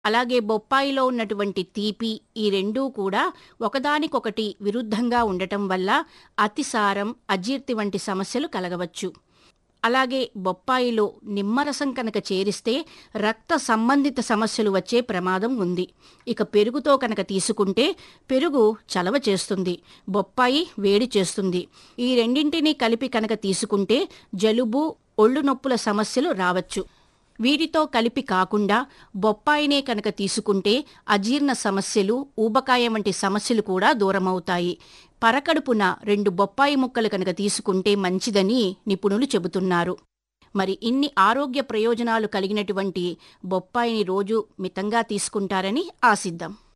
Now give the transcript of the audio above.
అలాగే బొప్పాయిలో ఉన్నటువంటి తీపి ఈ రెండూ కూడా ఒకదానికొకటి విరుద్ధంగా ఉండటం వల్ల అతిసారం అజీర్తి వంటి సమస్యలు కలగవచ్చు అలాగే బొప్పాయిలో నిమ్మరసం కనుక చేరిస్తే రక్త సంబంధిత సమస్యలు వచ్చే ప్రమాదం ఉంది ఇక పెరుగుతో కనుక తీసుకుంటే పెరుగు చలవ చేస్తుంది బొప్పాయి వేడి చేస్తుంది ఈ రెండింటినీ కలిపి కనుక తీసుకుంటే జలుబు ఒళ్ళు నొప్పుల సమస్యలు రావచ్చు వీటితో కలిపి కాకుండా బొప్పాయినే కనుక తీసుకుంటే అజీర్ణ సమస్యలు ఊబకాయం వంటి సమస్యలు కూడా దూరమవుతాయి పరకడుపున రెండు బొప్పాయి ముక్కలు కనుక తీసుకుంటే మంచిదని నిపుణులు చెబుతున్నారు మరి ఇన్ని ఆరోగ్య ప్రయోజనాలు కలిగినటువంటి బొప్పాయిని రోజు మితంగా తీసుకుంటారని ఆశిద్దాం